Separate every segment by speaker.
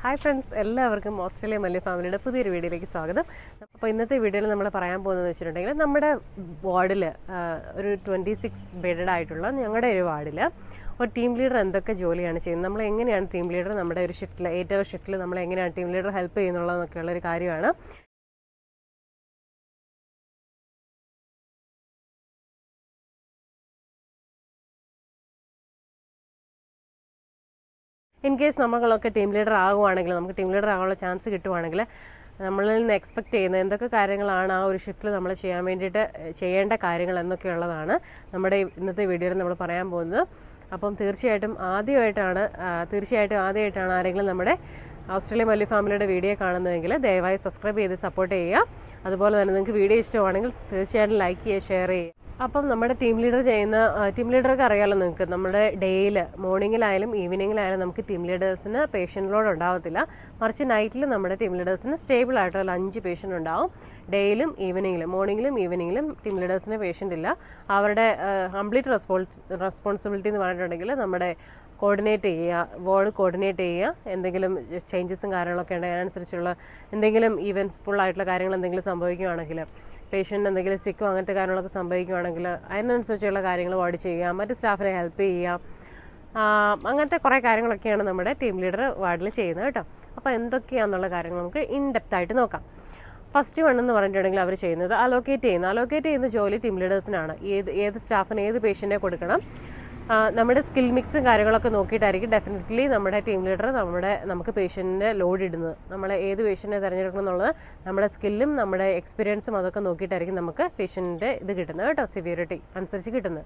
Speaker 1: hi friends എല്ലാവർക്കും Australia മല്ലി ഫാമിലിയുടെ പുതിയൊരു വീഡിയോയിലേക്ക് സ്വാഗതം അപ്പോൾ ഇന്നത്തെ വീഡിയോയിൽ നമ്മൾ പറയാൻ പോകുന്നത് വെച്ചിട്ടുണ്ടെങ്കിൽ നമ്മുടെ വാർഡിൽ ഒരു ട്വൻറ്റി സിക്സ് ബെഡഡ് ആയിട്ടുള്ള ഞങ്ങളുടെ ഒരു വാർഡിൽ ഒരു ടീം ലീഡർ എന്തൊക്കെ ജോലിയാണ് ചെയ്യുന്നത് നമ്മൾ എങ്ങനെയാണ് ടീം ലീഡർ നമ്മുടെ ഒരു ഷിഫ്റ്റിൽ ഏറ്റവും ഷിഫ്റ്റിൽ നമ്മൾ എങ്ങനെയാണ് ടീം ലീഡർ ഹെൽപ്പ് ചെയ്യുന്നുള്ളതെന്നൊക്കെയുള്ള ഒരു കാര്യമാണ് ഇൻ കേസ് നമ്മളൊക്കെ ടീം ലീഡർ ആകുവാണെങ്കിൽ നമുക്ക് ടീം ലീഡർ ആകാനുള്ള ചാൻസ് കിട്ടുവാണെങ്കിൽ നമ്മളിൽ നിന്ന് എക്സ്പെക്ട് ചെയ്യുന്ന എന്തൊക്കെ കാര്യങ്ങളാണ് ആ ഒരു ഷിഫ്റ്റിൽ നമ്മൾ ചെയ്യാൻ വേണ്ടിയിട്ട് ചെയ്യേണ്ട കാര്യങ്ങൾ എന്നൊക്കെയുള്ളതാണ് നമ്മുടെ ഇന്നത്തെ വീഡിയോയിൽ നമ്മൾ പറയാൻ പോകുന്നത് അപ്പം തീർച്ചയായിട്ടും ആദ്യമായിട്ടാണ് ആ, തീർച്ചയായിട്ടും ആദ്യമായിട്ടാണ് ആരെങ്കിലും നമ്മുടെ ഓസ്ട്രേലിയ മല്ലി ഫാമിലിയുടെ വീഡിയോ കാണുന്നതെങ്കിൽ ദയവായി സബ്സ്ക്രൈബ് ചെയ്ത് സപ്പോർട്ട് ചെയ്യുക അതുപോലെ തന്നെ നിങ്ങൾക്ക് വീഡിയോ ഇഷ്ടമാണെങ്കിൽ തീർച്ചയായിട്ടും ലൈക്ക് ചെയ്യുക ഷെയർ ചെയ്യുക അപ്പം നമ്മുടെ ടീം ലീഡർ ചെയ്യുന്ന ടീം ലീഡർക്ക് അറിയാമല്ലോ നിങ്ങൾക്ക് നമ്മുടെ ഡേയിൽ മോർണിംഗിലായാലും ഈവനിങ്ങിലായാലും നമുക്ക് ടീം ലീഡേഴ്സിന് പേഷ്യൻ്റ് ലോഡ് ഉണ്ടാവത്തില്ല മറിച്ച് നൈറ്റിൽ നമ്മുടെ ടീം ലീഡേഴ്സിന് സ്റ്റേബിൾ ആയിട്ടുള്ള അഞ്ച് പേഷ്യൻ്റ് ഉണ്ടാവും ഡേയിലും ഈവനിങ്ങിലും മോർണിംഗിലും ഈവനിങ്ങിലും ടീം ലീഡേഴ്സിന് പേഷ്യൻ്റ് ഇല്ല അവരുടെ കംപ്ലീറ്റ് റെസ്പോൺസ് റെസ്പോൺസിബിലിറ്റി എന്ന് പറഞ്ഞിട്ടുണ്ടെങ്കിൽ നമ്മുടെ കോർഡിനേറ്റ് ചെയ്യുക വാർഡ് കോർഡിനേറ്റ് ചെയ്യുക എന്തെങ്കിലും ചേഞ്ചസും കാര്യങ്ങളൊക്കെ ഉണ്ടെങ്കിൽ അതിനനുസരിച്ചുള്ള എന്തെങ്കിലും ഈവൻസ് ഫുൾ ആയിട്ടുള്ള കാര്യങ്ങൾ എന്തെങ്കിലും സംഭവിക്കുകയാണെങ്കിൽ പേഷ്യൻ്റ് എന്തെങ്കിലും സിക്കോ അങ്ങനത്തെ കാര്യങ്ങളൊക്കെ സംഭവിക്കുകയാണെങ്കിൽ അതിനനുസരിച്ചുള്ള കാര്യങ്ങൾ വാർഡ് ചെയ്യുക മറ്റ് സ്റ്റാഫിനെ ഹെൽപ്പ് ചെയ്യുക ആ, അങ്ങനത്തെ കുറേ കാര്യങ്ങളൊക്കെയാണ് നമ്മുടെ ടീം ലീഡർ വാർഡിൽ ചെയ്യുന്നത് കേട്ടോ അപ്പോൾ എന്തൊക്കെയാണെന്നുള്ള കാര്യങ്ങൾ നമുക്ക് ഇൻ ഡെപ്ത് ആയിട്ട് നോക്കാം ഫസ്റ്റ് വൺ എന്ന് പറഞ്ഞിട്ടുണ്ടെങ്കിൽ അവർ ചെയ്യുന്നത് അലോക്കേറ്റ് ചെയ്യുന്നത് അലോക്കേറ്റ് ചെയ്യുന്ന ജോലി ടീം ലീഡേഴ്സിനാണ് ഏത് ഏത് സ്റ്റാഫിന് ഏത് പേഷ്യൻറ്റിനെ കൊടുക്കണം ആ, നമ്മുടെ സ്കിൽ മിക്സും കാര്യങ്ങളൊക്കെ നോക്കിയിട്ടായിരിക്കും ഡെഫിനറ്റ്ലി നമ്മുടെ ടീം ലീഡർ നമ്മുടെ നമുക്ക് പേഷ്യൻറ്റിനെ ലോഡ് ഇടുന്നത് നമ്മൾ ഏത് പേഷ്യൻറ്റിനെ തിരഞ്ഞെടുക്കണം എന്നുള്ളത് നമ്മുടെ സ്കില്ലും നമ്മുടെ എക്സ്പീരിയൻസും അതൊക്കെ നോക്കിയിട്ടായിരിക്കും നമുക്ക് പേഷ്യൻറ്റിൻ്റെ ഇത് കിട്ടുന്നത് കേട്ടോ സിവിയറിറ്റി അനുസരിച്ച് കിട്ടുന്നത്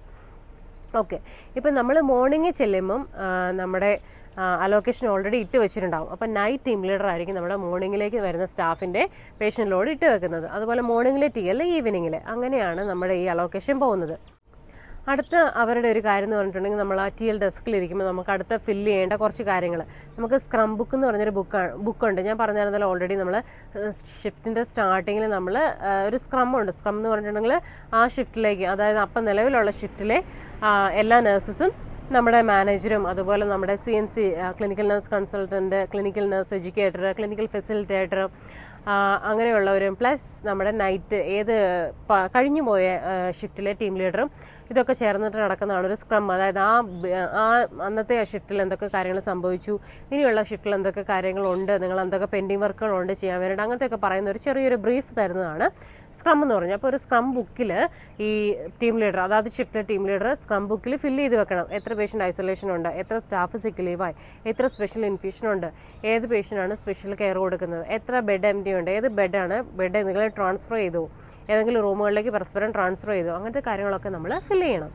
Speaker 1: ഓക്കെ ഇപ്പം നമ്മൾ മോർണിംഗ് ചെല്ലുമ്പം ആ, നമ്മുടെ അലോക്കേഷൻ ഓൾറെഡി ഇട്ട് വെച്ചിട്ടുണ്ടാവും അപ്പം നൈറ്റ് ടീം ലീഡർ ആയിരിക്കും നമ്മുടെ മോർണിംഗിലേക്ക് വരുന്ന സ്റ്റാഫിൻ്റെ പേഷ്യൻ്റ് ലോഡ് ഇട്ട് വെക്കുന്നത് അതുപോലെ മോർണിംഗിലെ ടീ അല്ല ഈവനിങ്ങിൽ അങ്ങനെയാണ് നമ്മുടെ ഈ അലോക്കേഷൻ പോകുന്നത് അടുത്ത അവരുടെ ഒരു കാര്യം എന്ന് പറഞ്ഞിട്ടുണ്ടെങ്കിൽ നമ്മൾ ആ ടി എൽ ഡെസ്കിൽ ഇരിക്കുമ്പോൾ നമുക്ക് അടുത്ത ഫില്ല് ചെയ്യേണ്ട കുറച്ച് കാര്യങ്ങൾ നമുക്ക് സ്ക്രം ബുക്ക് എന്ന് പറഞ്ഞൊരു ബുക്കാണ് ബുക്കുണ്ട് ഞാൻ പറഞ്ഞിരുന്നല്ലോ ഓൾറെഡി നമ്മൾ ഷിഫ്റ്റിൻ്റെ സ്റ്റാർട്ടിങ്ങിൽ നമ്മൾ ഒരു സ്ക്രം ഉണ്ട് സ്ക്രം എന്ന് പറഞ്ഞിട്ടുണ്ടെങ്കിൽ ആ ഷിഫ്റ്റിലേക്ക് അതായത് അപ്പം നിലവിലുള്ള ഷിഫ്റ്റിലെ ആ, എല്ലാ നഴ്സസും നമ്മുടെ മാനേജറും അതുപോലെ നമ്മുടെ C N C clinical nurse consultant clinical nurse educator clinical facilitator അങ്ങനെയുള്ളവരും പ്ലസ് നമ്മുടെ നൈറ്റ് ഏത് പ- കഴിഞ്ഞു പോയ ഷിഫ്റ്റിലെ ടീം ലീഡറും ഇതൊക്കെ ചേർന്നിട്ട് നടക്കുന്നതാണ് ഒരു സ്ക്രം അതായത് ആ ബ- ആ അന്നത്തെ ആ ഷിഫ്റ്റിൽ എന്തൊക്കെ കാര്യങ്ങൾ സംഭവിച്ചു ഇനിയുള്ള ഷിഫ്റ്റിൽ എന്തൊക്കെ കാര്യങ്ങളുണ്ട് നിങ്ങൾ എന്തൊക്കെ പെൻഡിങ് വർക്കുകളുണ്ട് ചെയ്യാൻ വേണ്ടിയിട്ട് അങ്ങനത്തെയൊക്കെ പറയുന്ന ഒരു ചെറിയൊരു ബ്രീഫ് തരുന്നതാണ് സ്ക്രം എന്ന് പറഞ്ഞാൽ അപ്പോൾ ഒരു സ്ക്രം ബുക്കിൽ ഈ ടീം ലീഡർ അതായത് ഷിഫ്റ്റിലെ ടീം ലീഡർ സ്ക്രം ബുക്കിൽ ഫില്ല് ചെയ്ത് വെക്കണം എത്ര പേഷ്യൻ്റ് ഐസൊലേഷൻ ഉണ്ട് എത്ര സ്റ്റാഫ് സിക്ക് ലീവായി എത്ര സ്പെഷ്യൽ ഇൻഫ്യൂഷൻ ഉണ്ട് ഏത് പേഷ്യൻ്റാണ് സ്പെഷ്യൽ കെയർ കൊടുക്കുന്നത് എത്ര ബെഡ് എം ഡി ഉണ്ട് ഏത് ബെഡാണ് ബെഡ് നിങ്ങൾ ട്രാൻസ്ഫർ ചെയ്തു ഏതെങ്കിലും റൂമുകളിലേക്ക് പരസ്പരം ട്രാൻസ്ഫർ ചെയ്തു അങ്ങനത്തെ കാര്യങ്ങളൊക്കെ നമ്മൾ ഫില്ല് ചെയ്യണം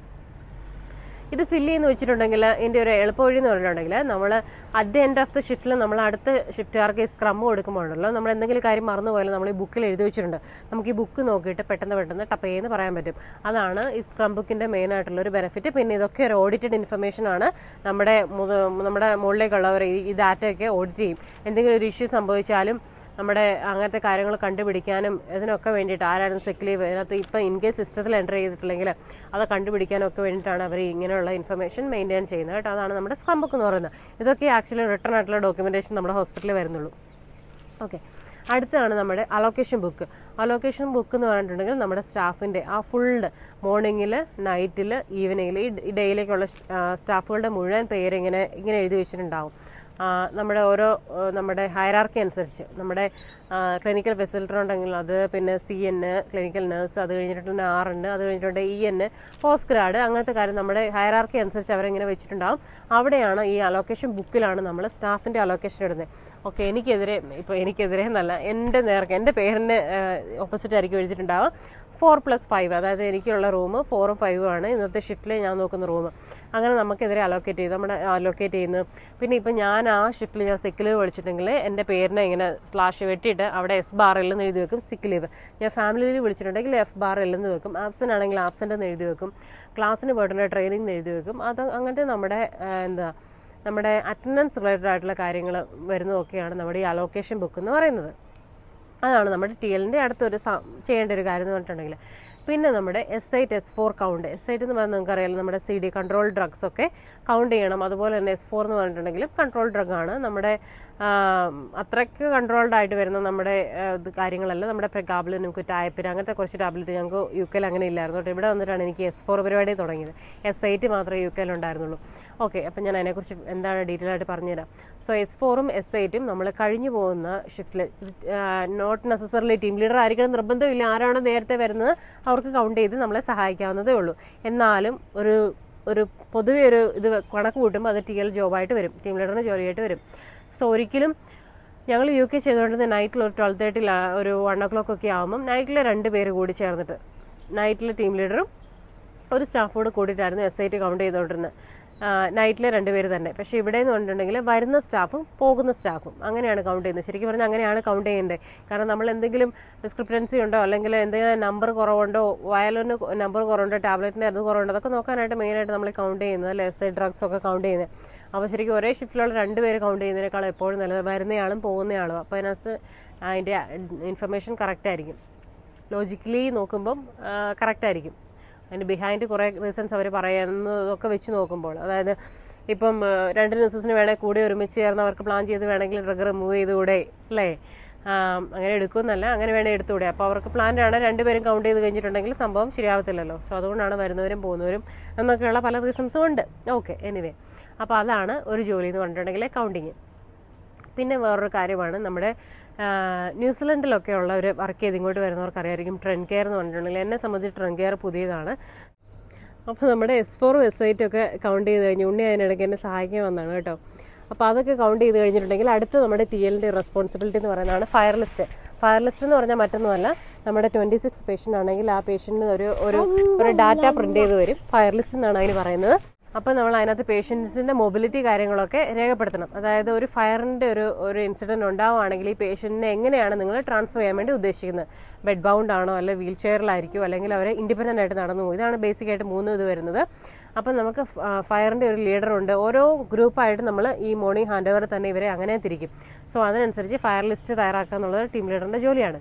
Speaker 1: ഇത് ഫില്ല് ചെയ്യുന്ന വെച്ചിട്ടുണ്ടെങ്കിൽ ഇതിൻ്റെ ഒരു എളുപ്പവഴി എന്ന് പറഞ്ഞിട്ടുണ്ടെങ്കിൽ നമ്മൾ at the end of the ഷിഫ്റ്റിൽ നമ്മൾ അടുത്ത ഷിഫ്റ്റുകാർക്ക് ഈ സ്ക്രം കൊടുക്കുമ്പോഴല്ലോ നമ്മൾ എന്തെങ്കിലും കാര്യം മറന്നു പോയാലും നമ്മൾ ഈ ബുക്കിൽ എഴുതി വെച്ചിട്ടുണ്ട് നമുക്ക് ഈ ബുക്ക് നോക്കിയിട്ട് പെട്ടെന്ന് പെട്ടെന്ന് ടപ്പ് ചെയ്യുന്ന പറയാൻ പറ്റും അതാണ് ഈ സ്ക്രം ബുക്കിൻ്റെ മെയിൻ ആയിട്ടുള്ള ഒരു ബെനിഫിറ്റ് പിന്നെ ഇതൊക്കെ ഒരു ഓഡിറ്റഡ് ഇൻഫർമേഷൻ ആണ് നമ്മുടെ മുത- നമ്മുടെ മുകളിലേക്കുള്ളവർ ഈ ഈ ഡാറ്റയൊക്കെ ഓഡിറ്റ് ചെയ്യും എന്തെങ്കിലും ഒരു ഇഷ്യൂ സംഭവിച്ചാലും നമ്മുടെ അങ്ങനത്തെ കാര്യങ്ങൾ കണ്ടുപിടിക്കാനും ഇതിനൊക്കെ വേണ്ടിയിട്ട് ആരാണ് സിക്ക് ലീവ് ഇതിനകത്ത് ഇപ്പം ഇൻ കേസ് സിസ്റ്റത്തിൽ എൻ്റർ ചെയ്തിട്ടില്ലെങ്കിൽ അത് കണ്ടുപിടിക്കാനും ഒക്കെ വേണ്ടിയിട്ടാണ് അവർ ഇങ്ങനെയുള്ള ഇൻഫർമേഷൻ മെയിൻറ്റെയിൻ ചെയ്യുന്നത് കേട്ടോ അതാണ് നമ്മുടെ സ്കം ബുക്ക് എന്ന് പറയുന്നത് ഇതൊക്കെ ആക്ച്വലി റിട്ടേൺ ആയിട്ടുള്ള ഡോക്യുമെൻറ്റേഷൻ നമ്മുടെ ഹോസ്പിറ്റലിൽ വരുന്നുള്ളൂ ഓക്കെ അടുത്താണ് നമ്മുടെ അലോക്കേഷൻ ബുക്ക് അലോക്കേഷൻ ബുക്ക് എന്ന് പറഞ്ഞിട്ടുണ്ടെങ്കിൽ നമ്മുടെ സ്റ്റാഫിൻ്റെ ആ ഫുൾ മോർണിംഗിൽ നൈറ്റിൽ ഈവനിങ്ങിൽ ഈ ഡേയിലേക്കുള്ള സ്റ്റാഫുകളുടെ മുഴുവൻ പേര് ഇങ്ങനെ ഇങ്ങനെ എഴുതി വെച്ചിട്ടുണ്ടാവും ആ, നമ്മുടെ ഓരോ ആ, നമ്മുടെ ഹയറാർക്കി അനുസരിച്ച് നമ്മുടെ ക്ലിനിക്കൽ ഫെസിലിറ്റർ ഉണ്ടെങ്കിൽ അത് പിന്നെ സി എൻ ക്ലിനിക്കൽ നഴ്സ് അത് കഴിഞ്ഞിട്ടുണ്ട് ആർ എൻ അത് കഴിഞ്ഞിട്ടുണ്ട് ഇ എൻ പോസ്റ്റ് ഗ്രാഡ് അങ്ങനത്തെ കാര്യം നമ്മുടെ ഹയറാർക്കി അനുസരിച്ച് അവരിങ്ങനെ വെച്ചിട്ടുണ്ടാവും അവിടെയാണ് ഈ അലോക്കേഷൻ ബുക്കിലാണ് നമ്മൾ സ്റ്റാഫിൻ്റെ അലോക്കേഷൻ ഇടുന്നത് ഓക്കെ എനിക്കെതിരെ ഇപ്പോൾ എനിക്കെതിരെ എന്നല്ല എൻ്റെ നേർക്ക് എൻ്റെ പേരിന് ഓപ്പോസിറ്റ് ആയിരിക്കും എഴുതിയിട്ടുണ്ടാവുക ഫോർ പ്ലസ് ഫൈവ് അതായത് എനിക്കുള്ള റൂം ഫോറും ഫൈവും ആണ് ഇന്നത്തെ ഷിഫ്റ്റിൽ ഞാൻ നോക്കുന്ന റൂം അങ്ങനെ നമുക്കെതിരെ അലോക്കേറ്റ് ചെയ്ത് നമ്മുടെ അലോക്കേറ്റ് ചെയ്യുന്നു പിന്നെ ഇപ്പം ഞാൻ ആ ഷിഫ്റ്റിൽ ഞാൻ സിക്ക് ലീവ് വിളിച്ചിട്ടുണ്ടെങ്കിൽ എൻ്റെ പേരിനെ ഇങ്ങനെ സ്ലാഷ് വെട്ടിയിട്ട് അവിടെ എസ് ബാർ എന്ന് എഴുതി വെക്കും സിക്ക് ലീവ് ഞാൻ ഫാമിലി ലീവ് വിളിച്ചിട്ടുണ്ടെങ്കിൽ എഫ് ബാർ എന്ന് വെക്കും ആബ്സെൻ്റ് ആണെങ്കിൽ ആബ്സെൻ്റ് എന്ന് എഴുതി വെക്കും ക്ലാസ്സിന് പോയിട്ടുള്ള ട്രെയിനിങ് എന്ന് എഴുതി വെക്കും അത് അങ്ങനത്തെ നമ്മുടെ ആ, എന്താ നമ്മുടെ അറ്റൻഡൻസ് റിലേറ്റഡ് ആയിട്ടുള്ള കാര്യങ്ങൾ വരുന്നതൊക്കെയാണ് നമ്മുടെ ഈ അലോക്കേഷൻ ബുക്ക് എന്ന് പറയുന്നത് അതാണ് നമ്മുടെ ടി എല്ലിൻ്റെ അടുത്തൊരു സ- ചെയ്യേണ്ട ഒരു കാര്യം എന്ന് പറഞ്ഞിട്ടുണ്ടെങ്കിൽ പിന്നെ നമ്മുടെ S eight S four count S eight എന്ന് പറഞ്ഞാൽ നിങ്ങൾക്ക് അറിയാലോ നമ്മുടെ സി ഡി കൺട്രോൾ ഡ്രഗ്സ് ഒക്കെ കൗണ്ട് ചെയ്യണം അതുപോലെ തന്നെ എസ് ഫോർ എന്ന് പറഞ്ഞിട്ടുണ്ടെങ്കിലും കൺട്രോൾ ഡ്രഗ് ആണ് നമ്മുടെ ആം, അത്രയ്ക്ക് കൺട്രോൾഡ് ആയിട്ട് വരുന്ന നമ്മുടെ ആ, ഇത് കാര്യങ്ങളല്ല നമ്മുടെ പ്രഗാബിളിനും കുറ്റായപ്പിന് അങ്ങനത്തെ കുറച്ച് ടാബ്ലറ്റ് ഞങ്ങൾക്ക് യു കെയിൽ അങ്ങനെ ഇല്ലായിരുന്നു കേട്ടോ ഇവിടെ വന്നിട്ടാണ് എനിക്ക് എസ് ഫോർ പരിപാടി തുടങ്ങിയത് എസ് എയ്റ്റ് മാത്രമേ യു കെയിൽ ഉണ്ടായിരുന്നുള്ളൂ ഓക്കെ അപ്പം ഞാൻ അതിനെക്കുറിച്ച് എന്താണ് ഡീറ്റെയിൽ ആയിട്ട് പറഞ്ഞുതരാം സോ എസ് ഫോറും എസ് എയ്റ്റും നമ്മൾ കഴിഞ്ഞു പോകുന്ന ഷിഫ്റ്റിൽ നോട്ട് നെസസറിലി ടീം ലീഡർ ആയിരിക്കണം നിർബന്ധമില്ല ആരാണ് നേരത്തെ വരുന്നത് അവർക്ക് കൗണ്ട് ചെയ്ത് നമ്മളെ സഹായിക്കാവുന്നതേ ഉള്ളൂ എന്നാലും ഒരു ഒരു പൊതുവെ ഒരു ഇത് കണക്ക് കൂട്ടുമ്പോൾ അത് ടി എൽ ജോബായിട്ട് വരും ടീം ലീഡറിന് ജോലിയായിട്ട് വരും സോ ഒരിക്കലും ഞങ്ങൾ യു കെ ചെയ്തുകൊണ്ടിരുന്ന നൈറ്റിൽ ഒരു ട്വൽവ് തേർട്ടിയിൽ ഒരു വൺ ഒ ക്ലോക്ക് ഒക്കെ ആകുമ്പം നൈറ്റിൽ രണ്ട് പേര് കൂടി ചേർന്നിട്ട് നൈറ്റിൽ ടീം ലീഡറും ഒരു സ്റ്റാഫോട് കൂടിയിട്ടായിരുന്നു എസ് ഐ ടി കൗണ്ട് ചെയ്തുകൊണ്ടിരുന്നത് നൈറ്റിലെ രണ്ടുപേര് തന്നെ പക്ഷേ ഇവിടെ എന്ന് പറഞ്ഞിട്ടുണ്ടെങ്കിൽ വരുന്ന സ്റ്റാഫും പോകുന്ന സ്റ്റാഫും അങ്ങനെയാണ് കൗണ്ട് ചെയ്യുന്നത് ശരിക്കും പറഞ്ഞാൽ അങ്ങനെയാണ് കൗണ്ട് ചെയ്യേണ്ടത് കാരണം നമ്മൾ എന്തെങ്കിലും ഡിസ്ക്രിപ്റ്റൻസി ഉണ്ടോ അല്ലെങ്കിൽ എന്തെങ്കിലും നമ്പർ കുറവുണ്ടോ വയലിന് നമ്പർ കുറവുണ്ടോ ടാബ്ലറ്റിന് അത് കുറവുണ്ടോ അതൊക്കെ നോക്കാനായിട്ട് മെയിനായിട്ട് നമ്മൾ കൗണ്ട് ചെയ്യുന്നത് അല്ലെ എസ് ഐ ഡ്രഗ്സ് ഒക്കെ കൗണ്ട് ചെയ്യുന്നത് അപ്പോൾ ശരിക്കും ഒരേ ഷിഫ്റ്റിലുള്ള രണ്ട് പേര് കൗണ്ട് ചെയ്യുന്നതിനേക്കാൾ എപ്പോഴും നല്ലത് വരുന്നയാളും പോകുന്നയാളും അപ്പോൾ അതിനകത്ത് അതിൻ്റെ ഇൻഫർമേഷൻ കറക്റ്റ് ആയിരിക്കും ലോജിക്കലി നോക്കുമ്പം കറക്റ്റ് ആയിരിക്കും അതിന് ബിഹൈൻഡ് കുറേ റീസൺസ് അവർ പറയുന്നതൊക്കെ വെച്ച് നോക്കുമ്പോൾ അതായത് ഇപ്പം ആ, രണ്ട് നഴ്സസിന് വേണേൽ കൂടി ഒരുമിച്ച് ചേർന്ന് അവർക്ക് പ്ലാൻ ചെയ്ത് വേണമെങ്കിൽ ഡ്രഗ് റിമൂവ് ചെയ്തുകൂടെ അല്ലേ ആ, അങ്ങനെ എടുക്കുമെന്നല്ല അങ്ങനെ വേണേൽ എടുത്തുകൂടെ അപ്പോൾ അവർക്ക് പ്ലാന്റ് ആണ് രണ്ടുപേരും കൗണ്ട് ചെയ്ത് കഴിഞ്ഞിട്ടുണ്ടെങ്കിൽ സംഭവം ശരിയാവത്തില്ലല്ലോ സോ അതുകൊണ്ടാണ് വരുന്നവരും പോകുന്നവരും എന്നൊക്കെയുള്ള പല റീസൺസും ഉണ്ട് ഓക്കെ എനിവേ അപ്പോൾ അതാണ് ഒരു ജോലി എന്ന് പറഞ്ഞിട്ടുണ്ടെങ്കിൽ കൗണ്ടിങ് പിന്നെ വേറൊരു കാര്യമാണ് നമ്മുടെ ആ, ന്യൂസിലൻഡിലൊക്കെ ഉള്ളവർ വർക്ക് ചെയ്ത് ഇങ്ങോട്ട് വരുന്നവർക്ക് അറിയായിരിക്കും ട്രെൻഡ് കെയർ എന്ന് പറഞ്ഞിട്ടുണ്ടെങ്കിൽ എന്നെ സംബന്ധിച്ച് ട്രെൻഡ് കെയർ പുതിയതാണ് അപ്പോൾ നമ്മുടെ എസ് ഫോറും എസ് ഐറ്റും ഒക്കെ കൗണ്ട് ചെയ്ത് കഴിഞ്ഞ് ഉണ്ണി അതിനിടയ്ക്ക് എന്നെ സഹായിക്കാൻ വന്നതാണ് കേട്ടോ അപ്പോൾ അതൊക്കെ കൗണ്ട് ചെയ്ത് കഴിഞ്ഞിട്ടുണ്ടെങ്കിൽ അടുത്ത നമ്മുടെ ടി എല്ലിൻ്റെ റെസ്പോൺസിബിലിറ്റി എന്ന് പറയുന്നതാണ് ഫയർ ലിസ്റ്റ് ഫയർ ലിസ്റ്റ് എന്ന് പറഞ്ഞാൽ മറ്റൊന്നുമല്ല നമ്മുടെ ട്വൻറ്റി സിക്സ് പേഷ്യൻ്റ് ആണെങ്കിൽ ആ പേഷ്യൻറ്റിന് ഒരു ഒരു ഒരു ഡാറ്റ പ്രിൻ്റ് ചെയ്ത് വരും ഫയർ ലിസ്റ്റ് എന്നാണ് അതിന് പറയുന്നത് അപ്പോൾ നമ്മൾ അതിനകത്ത് പേഷ്യൻസിൻ്റെ മൊബിലിറ്റി കാര്യങ്ങളൊക്കെ രേഖപ്പെടുത്തണം അതായത് ഒരു ഫയറിൻ്റെ ഒരു ഒരു ഇൻസിഡൻറ്റ് ഉണ്ടാവുകയാണെങ്കിൽ ഈ പേഷ്യൻറ്റിനെ എങ്ങനെയാണ് നിങ്ങൾ ട്രാൻസ്ഫർ ചെയ്യാൻ വേണ്ടി ഉദ്ദേശിക്കുന്നത് ബെഡ് ബൗണ്ട് ആണോ അല്ലെ വീൽ ചെയറിലായിരിക്കും അല്ലെങ്കിൽ അവരെ ഇൻഡിപെൻഡൻ്റ് ആയിട്ട് നടന്നു പോകും ഇതാണ് ബേസിക് ആയിട്ട് മൂന്ന് ഇത് വരുന്നത് അപ്പം നമുക്ക് ഫയറിൻ്റെ ഒരു ലീഡർ ഉണ്ട് ഓരോ ഗ്രൂപ്പായിട്ട് നമ്മൾ ഈ മോർണിംഗ് ഹാൻഡ് ഓവർ തന്നെ ഇവരെ അങ്ങനെ തിരിക്കും സോ അതിനനുസരിച്ച് ഫയർ ലിസ്റ്റ് തയ്യാറാക്കുക എന്നുള്ളത് ടീം ലീഡറിൻ്റെ ജോലിയാണ്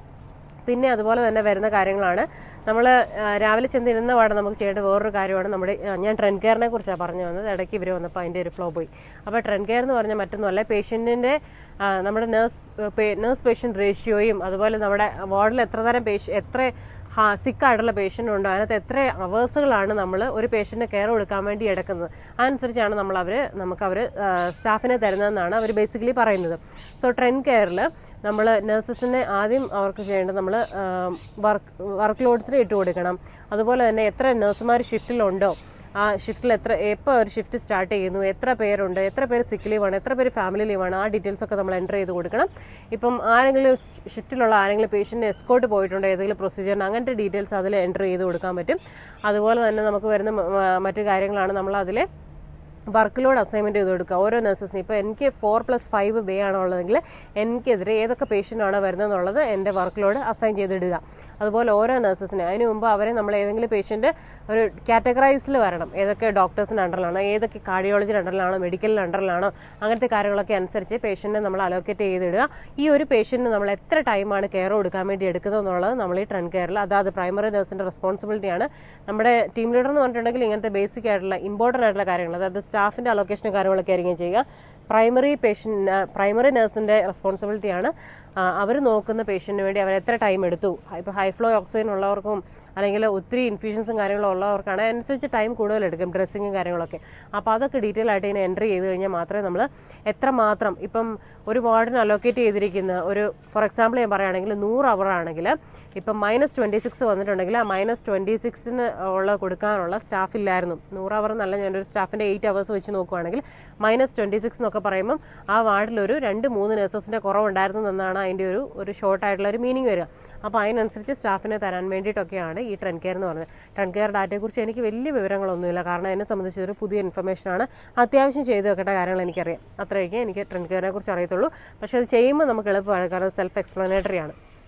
Speaker 1: പിന്നെ അതുപോലെ തന്നെ വരുന്ന കാര്യങ്ങളാണ് നമ്മൾ രാവിലെ ചെന്നിരുന്ന പാടെ നമുക്ക് ചെയ്യേണ്ട വേറൊരു കാര്യമാണ് നമ്മുടെ ആ, ഞാൻ ട്രെൻഡ് കെയറിനെ കുറിച്ചാണ് പറഞ്ഞു വന്നത് ഇടയ്ക്ക് ഇവർ വന്നപ്പോൾ അതിൻ്റെ ഒരു ഫ്ലോ പോയി അപ്പോൾ ട്രെൻഡ് കെയർ എന്ന് പറഞ്ഞാൽ മറ്റൊന്നുമല്ല പേഷ്യൻറ്റിൻ്റെ നമ്മുടെ നേഴ്സ് നേഴ്സ് പേഷ്യൻ്റ് റേഷ്യോയും അതുപോലെ നമ്മുടെ വാർഡിൽ എത്ര തരം പേഷ്യ എത്ര ഹാ സിക്കായിട്ടുള്ള പേഷ്യൻ്റ് ഉണ്ടോ അതിനകത്ത് എത്ര അവേഴ്സുകളാണ് നമ്മൾ ഒരു പേഷ്യൻറ്റിന് കെയർ കൊടുക്കാൻ വേണ്ടി എടുക്കുന്നത് അതനുസരിച്ചാണ് നമ്മൾ അവർ നമുക്ക് അവർ സ്റ്റാഫിനെ തരുന്നതെന്നാണ് അവർ ബേസിക്കലി പറയുന്നത് സോ ട്രെൻഡ് കെയറിൽ നമ്മൾ നഴ്സസിനെ ആദ്യം അവർക്ക് ചെയ്യേണ്ടത് നമ്മൾ വർക്ക് വർക്ക് ലോഡ്സിന് ഇട്ട് കൊടുക്കണം അതുപോലെ തന്നെ എത്ര നഴ്സുമാർ ഷിഫ്റ്റിലുണ്ടോ ആ ഷിഫ്റ്റിൽ എത്ര എപ്പോൾ ഒരു ഷിഫ്റ്റ് സ്റ്റാർട്ട് ചെയ്യുന്നു എത്ര പേരുണ്ട് എത്ര പേര് സിക്ക് ലീവാണ് എത്ര പേര് ഫാമിലി ലീവാണ് ആ ഡീറ്റെയിൽസ് ഒക്കെ നമ്മൾ എൻ്റർ ചെയ്ത് കൊടുക്കണം ഇപ്പം ആരെങ്കിലും ഷിഫ്റ്റിലുള്ള ആരെങ്കിലും പേഷ്യൻ്റ് എസ്കോട്ട് പോയിട്ടുണ്ടോ ഏതെങ്കിലും പ്രൊസീജിയറിന് അങ്ങനത്തെ ഡീറ്റെയിൽസ് അതിൽ എൻ്റർ ചെയ്ത് കൊടുക്കാൻ പറ്റും അതുപോലെ തന്നെ നമുക്ക് വരുന്ന മ- മ- മറ്റു കാര്യങ്ങളാണ് നമ്മൾ അതിൽ വർക്ക് ലോഡ് അസൈൻമെന്റ് ചെയ്ത് കൊടുക്കുക ഓരോ നഴ്സസിനും ഇപ്പോൾ എനിക്ക് ഫോർ പ്ലസ് ഫൈവ് ബേ ആണോ ഉള്ളതെങ്കിൽ എനിക്കെതിരെ ഏതൊക്കെ പേഷ്യൻ്റ് ആണോ വരുന്നതെന്നുള്ളത് എൻ്റെ വർക്ക് ലോഡ് അസൈൻ ചെയ്തിടുക അതുപോലെ ഓരോ നഴ്സസിന് അതിന് മുമ്പ് അവരെ നമ്മൾ ഏതെങ്കിലും പേഷ്യൻ്റ് ഒരു കാറ്റഗറൈസിൽ വരണം ഏതൊക്കെ ഡോക്ടേഴ്സിൻ്റെ അണ്ടറിലാണോ ഏതൊക്കെ കാർഡിയോളജിയുടെ അണ്ടറിലാണോ മെഡിക്കലിൻ്റെ അണ്ടറിലാണോ അങ്ങനത്തെ കാര്യങ്ങളൊക്കെ അനുസരിച്ച് പേഷ്യൻറ്റിനെ നമ്മൾ അലോക്കേറ്റ് ചെയ്തിടുക ഈ ഒരു പേഷ്യൻറ്റിന് നമ്മൾ എത്ര ടൈമാണ് കെയർ കൊടുക്കാൻ വേണ്ടി എടുക്കുന്നത് എന്നുള്ളത് നമ്മൾ ഈ ട്രെൻഡ് കെയറിൽ അതാത് പ്രൈമറി നഴ്സിൻ്റെ റെസ്പോൺസിബിലിറ്റിയാണ് നമ്മുടെ ടീം ലീഡർ എന്ന് പറഞ്ഞിട്ടുണ്ടെങ്കിൽ ഇങ്ങനത്തെ ബേസിക് ആയിട്ടുള്ള ഇമ്പോർട്ടൻ്റ് ആയിട്ടുള്ള കാര്യങ്ങൾ അതായത് സ്റ്റാഫിൻ്റെ അലൊക്കേഷനും കാര്യങ്ങളൊക്കെ ആയിരിക്കും ചെയ്യുക പ്രൈമറി പേഷ്യൻ്റ് പ്രൈമറി നഴ്സിൻ്റെ റെസ്പോൺസിബിലിറ്റിയാണ് അവർ നോക്കുന്ന പേഷ്യൻറ്റിന് വേണ്ടി അവർ എത്ര ടൈം എടുത്തു ഇപ്പോൾ ഹൈ ഫ്ലോ ഓക്സിജൻ ഉള്ളവർക്കും അല്ലെങ്കിൽ ഒത്തിരി ഇൻഫ്യൂഷൻസും കാര്യങ്ങളും ഉള്ളവർക്കാണ് അതിനനുസരിച്ച് ടൈം കൂടുതൽ എടുക്കും ഡ്രസ്സിങ്ങും കാര്യങ്ങളൊക്കെ അപ്പോൾ അതൊക്കെ ഡീറ്റെയിൽ ആയിട്ട് ഇതിനെ എൻട്രി ചെയ്ത് കഴിഞ്ഞാൽ മാത്രമേ നമ്മൾ എത്ര മാത്രം ഇപ്പം ഒരു വാർഡിന് അലോക്കേറ്റ് ചെയ്തിരിക്കുന്ന ഒരു ഫോർ എക്സാമ്പിൾ ഞാൻ പറയുകയാണെങ്കിൽ നൂറ് അവർ ആണെങ്കിൽ ഇപ്പം മൈനസ് ട്വൻറ്റി സിക്സ് വന്നിട്ടുണ്ടെങ്കിൽ ആ മൈനസ് ട്വൻറ്റി സിക്സിന് ഉള്ള കൊടുക്കാനുള്ള സ്റ്റാഫ് ഇല്ലായിരുന്നു നൂറ് അവർ എന്നല്ല ഞാനൊരു സ്റ്റാഫിൻ്റെ എയ്റ്റ് അവേഴ്സ് വെച്ച് നോക്കുവാണെങ്കിൽ മൈനസ് ട്വൻറ്റി സിക്സ് എന്നൊക്കെ പറയുമ്പം ആ വാർഡിലൊരു രണ്ട് മൂന്ന് നഴ്സസിൻ്റെ കുറവുണ്ടായിരുന്നു എന്നാണ് അതിൻ്റെ ഒരു ഒരു ഷോർട്ട് ആയിട്ടുള്ള ഒരു മീനിങ് വരിക അപ്പോൾ അതിനനുസരിച്ച് സ്റ്റാഫിനെ തരാൻ വേണ്ടിയിട്ടൊക്കെയാണ് ഈ ട്രെൻഡ് കെയർ എന്ന് പറയുന്നത് ട്രെൻഡ് കെയർ ഡാറ്റയെക്കുറിച്ച് എനിക്ക് വലിയ വിവരങ്ങളൊന്നുമില്ല കാരണം എന്നെ സംബന്ധിച്ച് ഒരു പുതിയ ഇൻഫർമേഷനാണ് അത്യാവശ്യം ചെയ്ത് വെക്കേണ്ട കാര്യങ്ങൾ എനിക്കറിയാം അത്രയൊക്കെ എനിക്ക് ട്രെൻഡ് കെയറിനെ കുറിച്ച് അറിയത്തുള്ളൂ പക്ഷേ അത് ചെയ്യുമ്പോൾ നമുക്ക് എളുപ്പമാണ് കാരണം സെൽഫ് എക്സ്പ്ലനേറ്ററി ആണ്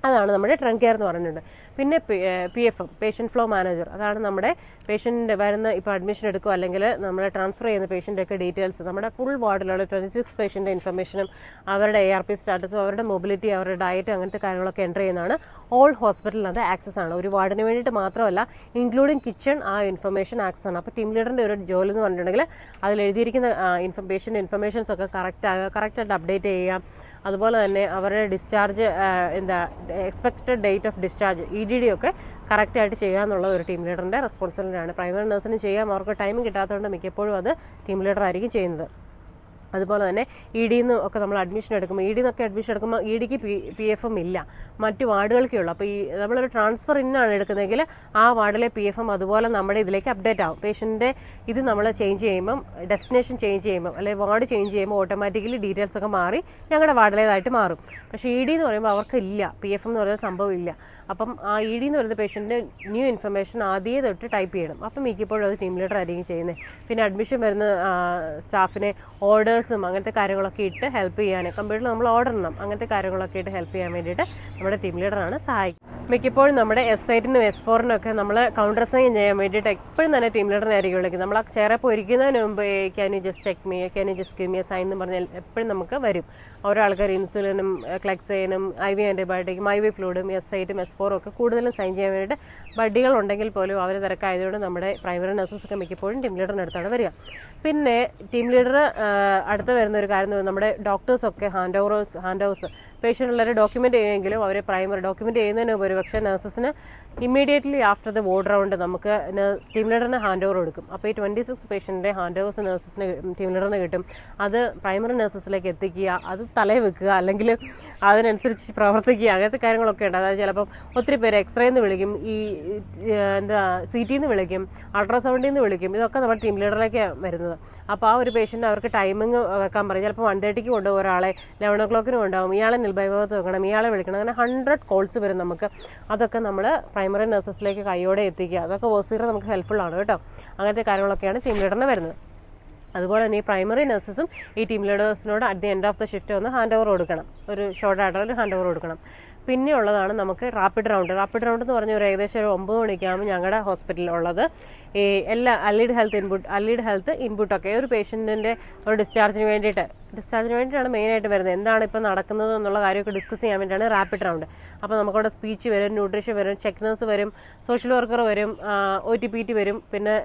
Speaker 1: അതാണ് നമ്മുടെ ട്രങ്ക് കെയർ എന്ന് പറയുന്നത് പിന്നെ P F M patient flow manager അതാണ് നമ്മുടെ പേഷ്യൻ്റ് വരുന്ന ഇപ്പോൾ അഡ്മിഷൻ എടുക്കുക അല്ലെങ്കിൽ നമ്മൾ ട്രാൻസ്ഫർ ചെയ്യുന്ന പേഷ്യൻ്റെ ഒക്കെ ഡീറ്റെയിൽസ് നമ്മുടെ ഫുൾ വാർഡിലുള്ള ട്വൻറ്റി സിക്സ് പേഷ്യൻ്റെ ഇൻഫർമേഷനും അവരുടെ എ ആർ പി സ്റ്റാറ്റസും അവരുടെ മൊബിലിറ്റി അവരുടെ ഡയറ്റ് അങ്ങനത്തെ കാര്യങ്ങളൊക്കെ എൻ്റർ ചെയ്യുന്നതാണ് ഓൾ ഹോസ്പിറ്റലിൽ അത് ആക്സസ് ആണ് ഒരു വാർഡിന് വേണ്ടിയിട്ട് മാത്രമല്ല ഇൻക്ലൂഡിങ് കിച്ചൺ ആ ഇൻഫർമേഷൻ ആക്സസ് ആണ് അപ്പോൾ ടീം ലീഡറിൻ്റെ ഒരു ജോലി എന്ന് പറഞ്ഞിട്ടുണ്ടെങ്കിൽ അതിൽ എഴുതിയിരിക്കുന്ന ഇൻഫ പേഷ്യൻ്റെ ഇൻഫർമേഷൻസ് ഒക്കെ കറക്റ്റ് ആകുക കറക്റ്റായിട്ട് അപ്ഡേറ്റ് ചെയ്യുക അതുപോലെ തന്നെ അവരുടെ ഡിസ്ചാർജ് എന്താ expected date of discharge E D D ഒക്കെ കറക്റ്റായിട്ട് ചെയ്യുക എന്നുള്ള ഒരു ടീം ലീഡറിൻ്റെ റെസ്പോൺസിബിലിറ്റിയാണ് പ്രൈമറി നഴ്സിന് ചെയ്യാൻ അവർക്ക് ടൈം കിട്ടാത്തതുകൊണ്ട് മിക്കപ്പോഴും അത് ടീം ലീഡർ ആയിരിക്കും ചെയ്യുന്നത് അതുപോലെ തന്നെ ഇ ഡിന്ന് ഒക്കെ നമ്മൾ അഡ്മിഷൻ എടുക്കുമ്പോൾ ഇ ഡിന്നൊക്കെ അഡ്മിഷൻ എടുക്കുമ്പോൾ ഇ ഡിക്ക് പി പി എഫ് എം ഇല്ല മറ്റു വാർഡുകൾക്കേ ഉള്ളൂ അപ്പോൾ ഈ നമ്മളൊരു ട്രാൻസ്ഫർ ഇന്നാണ് എടുക്കുന്നതെങ്കിൽ ആ വാർഡിലെ പി എഫ് എം അതുപോലെ നമ്മുടെ ഇതിലേക്ക് അപ്ഡേറ്റ് ആവും പേഷ്യൻ്റെ ഇത് നമ്മൾ ചേഞ്ച് ചെയ്യുമ്പം ഡെസ്റ്റിനേഷൻ ചേഞ്ച് ചെയ്യുമ്പം അല്ലെങ്കിൽ വാർഡ് ചേഞ്ച് ചെയ്യുമ്പോൾ ഓട്ടോമാറ്റിക്കലി ഡീറ്റെയിൽസ് ഒക്കെ മാറി ഞങ്ങളുടെ വാർഡിലേതായിട്ട് മാറും പക്ഷേ ഇ ഡി എന്ന് പറയുമ്പോൾ അവർക്ക് ഇല്ല പി എഫ് എം എന്ന് പറയുന്ന സംഭവം ഇല്ല അപ്പം ആ ഇ ഡി എന്ന് പറയുന്ന പേഷ്യൻറ്റിൻ്റെ ന്യൂ ഇൻഫർമേഷൻ ആദ്യമേ തൊട്ട് ടൈപ്പ് ചെയ്യണം അപ്പം മിക്കപ്പോഴും അത് ടീം ലീഡർ ആയിരിക്കും ചെയ്യുന്നത് പിന്നെ അഡ്മിഷൻ വരുന്ന സ്റ്റാഫിനെ ഓർഡേഴ്സും അങ്ങനത്തെ കാര്യങ്ങളൊക്കെ ഇട്ട് ഹെൽപ്പ് ചെയ്യാൻ കമ്പ്യൂട്ടറിൽ നമ്മൾ ഓർഡർ ഇടണം അങ്ങനത്തെ കാര്യങ്ങളൊക്കെ ഇട്ട് ഹെൽപ്പ് ചെയ്യാൻ വേണ്ടിയിട്ട് നമ്മുടെ ടീം ലീഡറാണ് സഹായിക്കുന്നത് മിക്കപ്പോഴും നമ്മുടെ എസ് ഐറ്റിനും എസ് ഫോറിനും ഒക്കെ നമ്മൾ കൗണ്ടർ സൈൻ ചെയ്യാൻ വേണ്ടിയിട്ട് എപ്പോഴും തന്നെ ടീം ലീഡറിനെ ആയിരിക്കും വിളിക്കുന്നത് നമ്മൾ ആ ചെയറെ പോയിരിക്കുന്നതിന് മുമ്പ് can you just check me can you just കിമിയ സൈൻ എന്ന് പറഞ്ഞാൽ എപ്പോഴും നമുക്ക് വരും ഓരോ ആൾക്കാർ ഇൻസുലിനും ക്ലെക്സൈനും ഐ വി ആൻറ്റിബയോട്ടിക്കും ഐ വി ഫ്ലൂഡും എസ് ഐറ്റും എസ് ഫോറും ഒക്കെ കൂടുതലും സൈൻ ചെയ്യാൻ വേണ്ടിയിട്ട് ബഡ്ഡികൾ ഉണ്ടെങ്കിൽ പോലും അവർ തിരക്കായതുകൊണ്ട് നമ്മുടെ പ്രൈമറി നഴ്സസ് ഒക്കെ മിക്കപ്പോഴും ടീം ലീഡറിൻ്റെ അടുത്താണ് വരിക പിന്നെ ടീം ലീഡർ അടുത്ത് വരുന്ന ഒരു കാര്യം എന്ന് പറയുന്നത് നമ്മുടെ ഡോക്ടേഴ്സൊക്കെ hand overs hand overs patient ഉള്ളവരെ ഡോക്യുമെൻ്റ് ചെയ്യുമെങ്കിലും അവർ പ്രൈമറി ഡോക്യുമെൻ്റ് ചെയ്യുന്നതിന് ഉപരി പക്ഷേ നഴ്സസിന് immediately after the ward round നമുക്ക് ടീം ലീഡറിന് ഹാൻഡ് ഓവർ കൊടുക്കും അപ്പോൾ ഈ ട്വൻറ്റി സിക്സ് പേഷ്യൻ്റെ ഹാൻഡ് ഓവേഴ്സ് നഴ്സസിന് ടീം ലീഡറിന് കിട്ടും അത് പ്രൈമറി നഴ്സസിലേക്ക് എത്തിക്കുക അത് തലയിൽ വെക്കുക അല്ലെങ്കിൽ അതിനനുസരിച്ച് പ്രവർത്തിക്കുക അങ്ങനത്തെ കാര്യങ്ങളൊക്കെ ഉണ്ട് അതായത് ചിലപ്പം ഒത്തിരി പേര് എക്സ്റേ എന്ന് വിളിക്കും ഈ എന്താ സി ടി നിന്ന് വിളിക്കും അൾട്രാസൗണ്ടിൽ നിന്ന് വിളിക്കും ഇതൊക്കെ നമ്മുടെ ടീം ലീഡറിലേക്കാണ് വരുന്നത് അപ്പോൾ ആ ഒരു പേഷ്യൻ്റ് അവർക്ക് ടൈമിങ് വെക്കാൻ പറയും ചിലപ്പോൾ വൺ തേർട്ടിക്ക് കൊണ്ടുപോകും ഒരാളെ ലെവൻ ഓ ക്ലോക്കിന് കൊണ്ടുപോകും ഇയാളെ നിൽഭയഭാഗത്ത് വെക്കണം ഇയാളെ വിളിക്കണം അങ്ങനെ ഹൺഡ്രഡ് കോൾസ് വരും നമുക്ക് അതൊക്കെ നമ്മൾ പ്രൈമറി നഴ്സസിലേക്ക് കൈയോടെ എത്തിക്കുക അതൊക്കെ ഓസീറ നമുക്ക് ഹെൽപ്ഫുൾ ആണ് കേട്ടോ അങ്ങനത്തെ കാര്യങ്ങളൊക്കെയാണ് ടീം ലീഡറിന് വരുന്നത് അതുപോലെ തന്നെ ഈ പ്രൈമറി നഴ്സസും ഈ ടീം ലീഡേഴ്സിനോട് at the end of the shift ഒന്ന് ഹാൻഡ് ഓവർ കൊടുക്കണം ഒരു ഷോർട്ട് ആയിട്ട് ഹാൻഡ് ഓവർ കൊടുക്കണം പിന്നെ ഉള്ളതാണ് നമുക്ക് റാപ്പിഡ് റൗണ്ട് റാപ്പിഡ് റൗണ്ട് എന്ന് പറഞ്ഞ ഒരു ഏകദേശം ഒരു ഒമ്പത് മണിക്കാകുമ്പോൾ ഞങ്ങളുടെ ഹോസ്പിറ്റലിൽ ഉള്ളത് ഈ എല്ലാ allied health input allied health ഇൻപുട്ടൊക്കെ ഒരു പേഷ്യൻറ്റിൻ്റെ ഒരു ഡിസ്ചാർജിന് വേണ്ടിയിട്ട് ഡിസ്ചാർജിന് വേണ്ടിയിട്ടാണ് മെയിനായിട്ട് വരുന്നത് എന്താണ് ഇപ്പോൾ നടക്കുന്നത് എന്നുള്ള കാര്യമൊക്കെ ഡിസ്കസ് ചെയ്യാൻ വേണ്ടിയിട്ടാണ് റാപ്പിഡ് റൗണ്ട് അപ്പോൾ നമുക്കവിടെ സ്പീച്ച് വരും ന്യൂട്രീഷൻ വരും ചെക്ക് നഴ്സ് വരും സോഷ്യൽ വർക്കർ വരും ഒ ടി പി ടി വരും പിന്നെ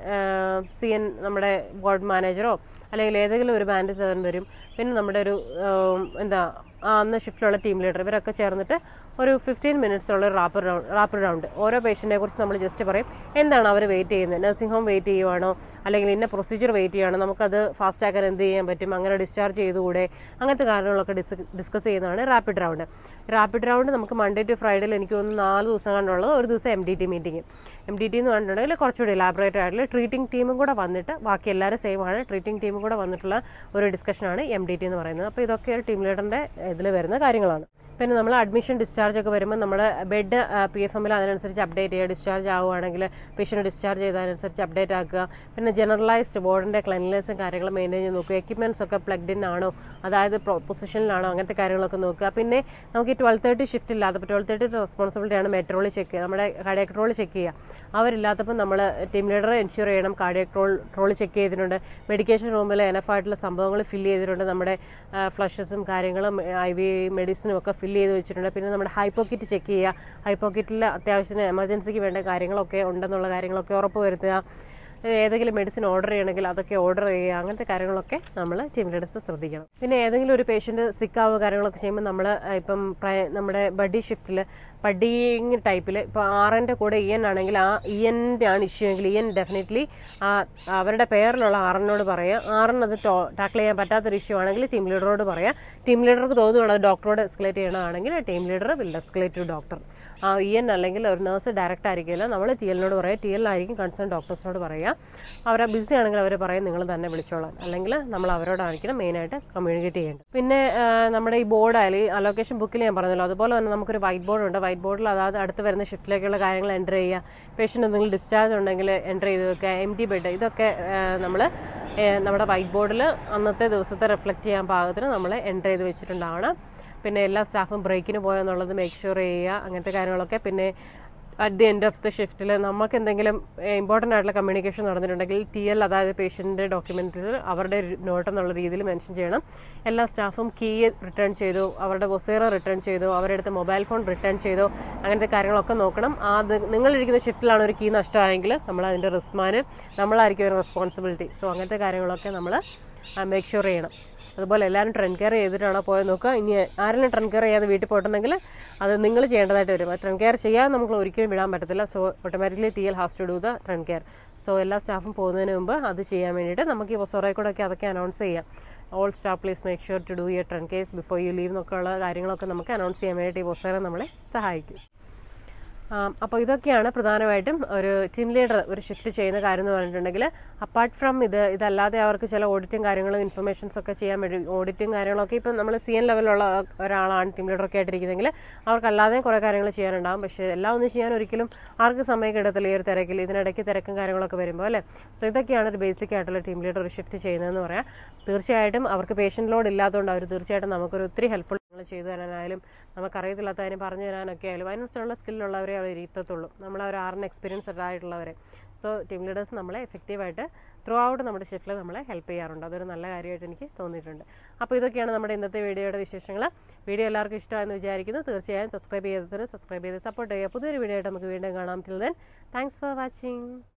Speaker 1: സി എൻ നമ്മുടെ വാർഡ് മാനേജറോ അല്ലെങ്കിൽ ഏതെങ്കിലും ഒരു ബാൻഡ് സെവൻ വരും പിന്നെ നമ്മുടെ ഒരു എന്താ ആ അന്ന് ഷിഫ്റ്റിലുള്ള ടീം ലീഡർ ഇവരൊക്കെ ചേർന്നിട്ട് ഒരു ഫിഫ്റ്റീൻ മിനിറ്റ്സ് ഉള്ള റാപ്പിഡ് റൗണ്ട് റാപ്പിഡ് റൗണ്ട് ഓരോ പേഷ്യൻറ്റിനെ കുറിച്ച് നമ്മൾ ജസ്റ്റ് പറയും എന്താണ് അവർ വെയിറ്റ് ചെയ്യുന്നത് നഴ്സിംഗ് ഹോം വെയിറ്റ് ചെയ്യുവാണോ അല്ലെങ്കിൽ ഇന്ന പ്രൊസീജിയർ വെയിറ്റ് ചെയ്യുകയാണോ നമുക്കത് ഫാസ്റ്റ് ആക്കാൻ എന്ത് ചെയ്യാൻ പറ്റും അങ്ങനെ ഡിസ്ചാർജ് ചെയ്തുകൂടെ അങ്ങനത്തെ കാര്യങ്ങളൊക്കെ ഡിസ് ഡിസ്കസ് ചെയ്യുന്നതാണ് റാപ്പിഡ് റൗണ്ട് റാപ്പിഡ് റൗണ്ട് നമുക്ക് മൺഡേ ടു ഫ്രൈഡേയിൽ എനിക്ക് തോന്നുന്നു നാല് ദിവസം കണ്ടുള്ളത് ഒരു ദിവസം M D T meeting M D T എന്ന് പറഞ്ഞിട്ടുണ്ടെങ്കിൽ കുറച്ചുകൂടി ഇലാബറേറ്റ് ആയിട്ടുള്ള ട്രീറ്റിംഗ് ടീമും കൂടെ വന്നിട്ട് ബാക്കി എല്ലാവരും സെയിം ആണ് ട്രീറ്റിംഗ് ടീമും കൂടെ വന്നിട്ടുള്ള ഒരു ഡിസ്കഷനാണ് എം ഡി ടി എന്ന് പറയുന്നത് അപ്പോൾ ഇതൊക്കെ ടീം ലീഡറിൻ്റെ ഇതിൽ വരുന്ന കാര്യങ്ങളാണ് പിന്നെ നമ്മൾ അഡ്മിഷൻ ഡിസ്ചാർജ് ഒക്കെ വരുമ്പോൾ നമ്മൾ ബെഡ് പി എഫ് എമ്മിൽ അതിനനുസരിച്ച് അപ്ഡേറ്റ് ചെയ്യുക ഡിസ്ചാർജ് ആവുകയാണെങ്കിൽ പേഷ്യൻ്റ് ഡിസ്ചാർജ് ചെയ്തതനുസരിച്ച് അപ്ഡേറ്റ് ആക്കുക പിന്നെ ജനറലൈസ്ഡ് ബോർഡിൻ്റെ ക്ലീൻനെസ്സും കാര്യങ്ങളും മെയിൻറ്റെയിൻ ചെയ്ത് നോക്കുക എക്യുപ്മെൻറ്റ്സ് ഒക്കെ പ്ലഗ്ഡ് ഇൻ ആണോ അതായത് പൊസിഷനിലാണോ അങ്ങനത്തെ കാര്യങ്ങളൊക്കെ നോക്കുക പിന്നെ നമുക്ക് ഈ ട്വൽവ് തേർട്ടി ഷിഫ്റ്റ് ഇല്ലാത്തപ്പോൾ ട്വൽവ് തേർട്ടി റെസ്പോൺസിബിലിറ്റിയാണ് മെട്രോളിൽ ചെക്ക് ചെയ്യുക നമ്മുടെ കാർഡിയക് ട്രോൾ ചെക്ക് ചെയ്യുക അവരില്ലാത്തപ്പോൾ നമ്മൾ ടീം ലീഡറെ എൻഷുർ ചെയ്യണം കാർഡിയക് ട്രോൾ ട്രോൾ ചെക്ക് ചെയ്തിട്ടുണ്ട് മെഡിക്കേഷൻ റൂമിൽ എനഫായിട്ടുള്ള സംഭവങ്ങൾ ഫില്ല് ചെയ്തിട്ടുണ്ട് നമ്മുടെ ഫ്ലഷസും കാര്യങ്ങളും ഐ വി മെഡിസിനും ഒക്കെ ഫില്ല് ചെയ്ത് വെച്ചിട്ടുണ്ട് പിന്നെ നമ്മുടെ ഹൈപ്പോക്കിറ്റ് ചെക്ക് ചെയ്യുക ഹൈപ്പോക്കിറ്റിൽ അത്യാവശ്യത്തിന് എമർജൻസിക്ക് വേണ്ട കാര്യങ്ങളൊക്കെ ഉണ്ടെന്നുള്ള കാര്യങ്ങളൊക്കെ ഉറപ്പ് വരുത്തുക ഏതെങ്കിലും മെഡിസിൻ ഓർഡർ ചെയ്യണമെങ്കിൽ അതൊക്കെ ഓർഡർ ചെയ്യുക അങ്ങനത്തെ കാര്യങ്ങളൊക്കെ നമ്മൾ ടീം ലീഡേഴ്സ് ശ്രദ്ധിക്കണം പിന്നെ ഏതെങ്കിലും ഒരു പേഷ്യൻറ്റ് സിക്കാവുക കാര്യങ്ങളൊക്കെ ചെയ്യുമ്പോൾ നമ്മൾ ഇപ്പം നമ്മുടെ ബഡി ഷിഫ്റ്റിൽ ബഡിങ് ടൈപ്പിൽ ഇപ്പോൾ ആർ എൻ്റെ കൂടെ ഇ എൻ ആണെങ്കിൽ ആ ഇ എൻ്റെ ആണ് ഇഷ്യൂ എങ്കിൽ ഇ എൻ ഡെഫിനറ്റ്ലി ആ അവരുടെ പേരിലുള്ള ആറിനോട് പറയുക ആറിന് അത് ടാക്കിൾ ചെയ്യാൻ പറ്റാത്തൊരു ഇഷ്യൂ ആണെങ്കിൽ ടീം ലീഡറോട് പറയാം ടീം ലീഡർക്ക് തോന്നുകയാണ് ഡോക്ടറോട് എസ്കലേറ്റ് ചെയ്യണമാണെങ്കിൽ team leader will escalate to doctor ആ ഇ എൻ അല്ലെങ്കിൽ ഒരു നഴ്സ് ഡയറക്റ്റ് ആയിരിക്കില്ല നമ്മൾ ടി എല്ലിനോട് പറയുക ടി എല്ലായിരിക്കും കൺസേൺ ഡോക്ടേഴ്സിനോട് പറയുക അവരെ ബിസി ആണെങ്കിൽ അവർ പറയും നിങ്ങൾ തന്നെ വിളിച്ചോളാം അല്ലെങ്കിൽ നമ്മൾ അവരോടായിരിക്കണം മെയിനായിട്ട് കമ്മ്യൂണിക്കേറ്റ് ചെയ്യേണ്ടത് പിന്നെ നമ്മുടെ ഈ ബോർഡ് ആയാലും ഈ അലോക്കേഷൻ ബുക്കിൽ ഞാൻ പറഞ്ഞല്ലോ അതുപോലെ തന്നെ നമുക്കൊരു വൈറ്റ് ബോർഡ് ഉണ്ട് വൈറ്റ് ബോർഡിൽ അതായത് അടുത്ത് വരുന്ന ഷിഫ്റ്റിലേക്കുള്ള കാര്യങ്ങൾ എൻ്റർ ചെയ്യുക പേഷ്യൻ്റ് എന്തെങ്കിലും ഡിസ്ചാർജ് ഉണ്ടെങ്കിൽ എൻ്റർ ചെയ്ത് വെക്കുക എം ടി ബെഡ് ഇതൊക്കെ നമ്മൾ നമ്മുടെ വൈറ്റ് ബോർഡിൽ അന്നത്തെ ദിവസത്തെ റിഫ്ലക്റ്റ് ചെയ്യാൻ പാകത്തിന് നമ്മൾ എൻ്റർ ചെയ്ത് വെച്ചിട്ടുണ്ടാവണം പിന്നെ എല്ലാ സ്റ്റാഫും ബ്രേക്കിന് പോയെന്നുള്ളത് മേക്ക് ഷുവർ ചെയ്യുക അങ്ങനത്തെ കാര്യങ്ങളൊക്കെ പിന്നെ at the end of the ഷിഫ്റ്റിൽ നമുക്ക് എന്തെങ്കിലും ഇമ്പോർട്ടൻ്റ് ആയിട്ടുള്ള കമ്മ്യൂണിക്കേഷൻ നടന്നിട്ടുണ്ടെങ്കിൽ ടി എൽ അതായത് പേഷ്യൻ്റെ ഡോക്യുമെൻറ്റിൽ അവരുടെ നോട്ട് എന്നുള്ള രീതിയിൽ മെൻഷൻ ചെയ്യണം എല്ലാ സ്റ്റാഫും കീ റിട്ടേൺ ചെയ്തു അവരുടെ ബൊസേറ റിട്ടേൺ ചെയ്തു അവരുടെ അടുത്ത് മൊബൈൽ ഫോൺ റിട്ടേൺ ചെയ്തു അങ്ങനത്തെ കാര്യങ്ങളൊക്കെ നോക്കണം അത് നിങ്ങളിരിക്കുന്ന ഷിഫ്റ്റിലാണ് ഒരു കീ നഷ്ടമായെങ്കിൽ നമ്മൾ അതിൻ്റെ റിസ്മാന് നമ്മളായിരിക്കും ഒരു റെസ്പോൺസിബിലിറ്റി സോ അങ്ങനത്തെ കാര്യങ്ങളൊക്കെ നമ്മൾ മേക്ക് ഷുവർ ചെയ്യണം അതുപോലെ എല്ലാവരും ട്രെൻ കെയർ ചെയ്തിട്ടാണോ പോയത് നോക്കുക ഇനി ആരെങ്കിലും ട്രെൻ കെയർ ചെയ്യാതെ വീട്ടിൽ പോയിട്ടുണ്ടെങ്കിൽ അത് നിങ്ങൾ ചെയ്യേണ്ടതായിട്ട് വരും ട്രെൻ കെയർ ചെയ്യാൻ നമുക്ക് ഒരിക്കലും വിടാൻ പറ്റത്തില്ല so automatically T L has to do the trend care so എല്ലാ സ്റ്റാഫും പോകുന്നതിന് മുമ്പ് അത് ചെയ്യാൻ വേണ്ടിയിട്ട് നമുക്ക് ഈ ബൊസോറയിൽ കൂടെ ഒക്കെ അതൊക്കെ അനൗൺസ് ചെയ്യാം all staff please make sure to do your trend care before you leave എന്നൊക്കെയുള്ള കാര്യങ്ങളൊക്കെ നമുക്ക് അനൗൺസ് ചെയ്യാൻ വേണ്ടിയിട്ട് ഈ ബൊസോറ നമ്മളെ സഹായിക്കും അപ്പോൾ ഇതൊക്കെയാണ് പ്രധാനമായിട്ടും ഒരു ടീം ലീഡർ ഒരു ഷിഫ്റ്റ് ചെയ്യുന്ന കാര്യം എന്ന് പറഞ്ഞിട്ടുണ്ടെങ്കിൽ അപ്പാർട്ട് ഫ്രം ഇത് ഇതല്ലാതെ അവർക്ക് ചില ഓഡിറ്റും കാര്യങ്ങളും ഇൻഫർമേഷൻസ് ഒക്കെ ചെയ്യാൻ വേണ്ടി ഓഡിറ്റും കാര്യങ്ങളൊക്കെ ഇപ്പം നമ്മൾ സി എൻ ലെവലുള്ള ഒരാളാണ് ടീം ലീഡറൊക്കെ ആയിട്ടിരിക്കുന്നെങ്കിൽ അവർക്കല്ലാതെയും കുറേ കാര്യങ്ങൾ ചെയ്യാനുണ്ടാകും പക്ഷേ എല്ലാം ഒന്നും ചെയ്യാൻ ഒരിക്കലും ആർക്ക് സമയം കിടത്തില്ല ഈ ഒരു തിരക്കിൽ ഇതിനിടയ്ക്ക് തിരക്കും കാര്യങ്ങളൊക്കെ വരുമ്പോൾ അല്ലേ സോ ഇതൊക്കെയാണ് ഒരു ബേസിക് ആയിട്ടുള്ള ടീം ലീഡർ ഒരു ഷിഫ്റ്റ് ചെയ്യുന്നതെന്ന് പറയാം തീർച്ചയായിട്ടും അവർക്ക് പേഷ്യൻ്റ് ലോഡ് ഇല്ലാത്തതുകൊണ്ട് അവർ തീർച്ചയായിട്ടും നമുക്കൊരു ഒത്തിരി ഹെൽപ്ഫുൾ നിങ്ങൾ ചെയ്തു തരാനായാലും നമുക്കറിയത്തില്ലാത്ത കാര്യം പറഞ്ഞു തരാനൊക്കെ ആയാലും അതിനനുസരിച്ചുള്ള സ്കില്ലുള്ളവരെ അവർ ഇരുത്തത്തുള്ളൂ നമ്മൾ ഒരു ആറിന് എക്സ്പീരിയൻസ് ആയിട്ടുള്ളവരെ സോ ടീം ലീഡേഴ്സ് നമ്മളെ എഫക്റ്റീവായിട്ട് ത്രൂ ഔട്ട് നമ്മുടെ ഷിഫ്റ്റിൽ നമ്മളെ ഹെൽപ്പ് ചെയ്യാറുണ്ട് അതൊരു നല്ല കാര്യമായിട്ട് എനിക്ക് തോന്നിയിട്ടുണ്ട് അപ്പോൾ ഇതൊക്കെയാണ് നമ്മുടെ ഇന്നത്തെ വീഡിയോയുടെ വിശേഷങ്ങൾ വീഡിയോ എല്ലാവർക്കും ഇഷ്ടമായെന്ന് വിചാരിക്കുന്നു തീർച്ചയായും സബ്സ്ക്രൈബ് ചെയ്തതിന് സബ്സ്ക്രൈബ് ചെയ്ത് സപ്പോർട്ട് ചെയ്യുക പുതിയൊരു വീഡിയോ ആയിട്ട് നമുക്ക് വീണ്ടും കാണാം till then thanks for watching